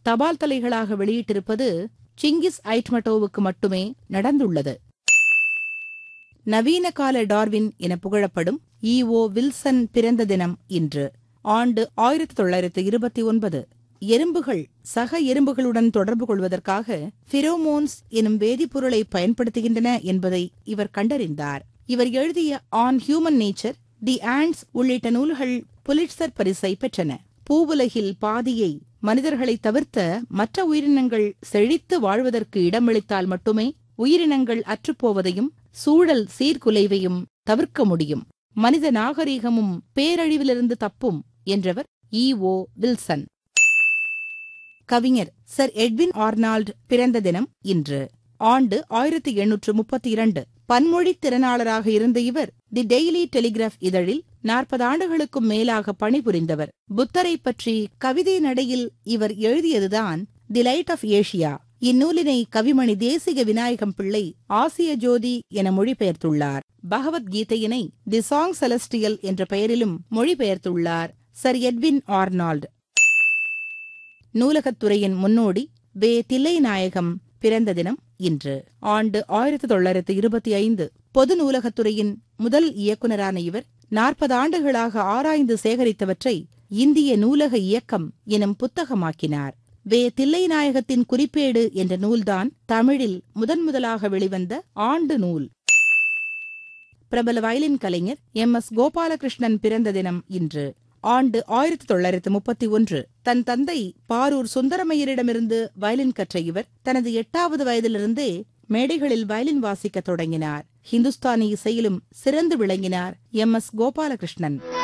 தபால் தலைகளாக வெளியிட்டிருப்பது சிங்கிஸ் ஐட்மட்டோவுக்கு மட்டுமே நடந்துள்ளது நவீன கால டார்வின் என புகழப்படும் இ ஓ வில்சன் பிறந்த தினம் இன்று ஆண்டு ஆயிரத்தி தொள்ளாயிரத்து இருபத்தி ஒன்பது எறும்புகள் சக எறும்புகளுடன் தொடர்பு கொள்வதற்காக பிரோமோன்ஸ் எனும் வேதிப்பொருளை பயன்படுத்துகின்றன என்பதை இவர் கண்டறிந்தார் இவர் எழுதிய on human nature the ants உள்ளிட்ட நூல்கள் புலிட்சர் பரிசை பெற்றன பூவுலகில் பாதியை மனிதர்களை தவிர்த்த மற்ற உயிரினங்கள் செழித்து வாழ்வதற்கு இடமளித்தால் மட்டுமே உயிரினங்கள் அற்றுப்போவதையும் சூழல் சீர்குலைவையும் தவிர்க்க முடியும் மனித நாகரீகமும் பேரழிவிலிருந்து தப்பும் என்றவர் இ ஓ வில்சன் கவிஞர் சர் எட்வின் ஆர்னால்ட் பிறந்த தினம் இன்று ஆண்டு ஆயிரத்தி எண்ணூற்று முப்பத்தி இரண்டு பன்மொழி திறனாளராக இருந்த இவர் தி டெய்லி டெலிகிராஃப் இதழில் நாற்பது ஆண்டுகளுக்கும் மேலாக பணிபுரிந்தவர் புத்தரை பற்றி கவிதை நடையில் இவர் எழுதியதுதான் தி லைட் ஆஃப் ஏஷியா இந்நூலினை கவிமணி தேசிக விநாயகம் பிள்ளை ஆசிய ஜோதி என மொழிபெயர்த்துள்ளார் பகவத்கீதையினை தி சாங் செலஸ்டியல் என்ற பெயரிலும் மொழிபெயர்த்துள்ளார் சர் எட்வின் ஆர்னால்ட் நூலகத்துறையின் முன்னோடி வே தில்லைநாயகம் பிறந்த தினம் இன்று ஆண்டு ஆயிரத்தி தொள்ளாயிரத்து இருபத்தி ஐந்து பொது நூலகத்துறையின் முதல் இயக்குநரான இவர் நாற்பது ஆண்டுகளாக ஆராய்ந்து சேகரித்தவற்றை இந்திய நூலக இயக்கம் எனும் புத்தகமாக்கினார் வே தில்லைநாயகத்தின் குறிப்பேடு என்ற நூல்தான் தமிழில் முதன் முதலாக வெளிவந்த ஆண்டு நூல் பிரபல வயலின் கலைஞர் எம் எஸ் கோபாலகிருஷ்ணன் பிறந்த தினம் இன்று ஆண்டு ஆயிரத்தி தொள்ளாயிரத்து முப்பத்தி ஒன்று தன் தந்தை பாரூர் சுந்தரமையரிடமிருந்து வயலின் கற்ற இவர் தனது எட்டாவது வயதிலிருந்தே மேடைகளில் வயலின் வாசிக்கத் தொடங்கினார் ஹிந்துஸ்தானி இசையிலும் சிறந்து விளங்கினார் எம் எஸ் கோபாலகிருஷ்ணன்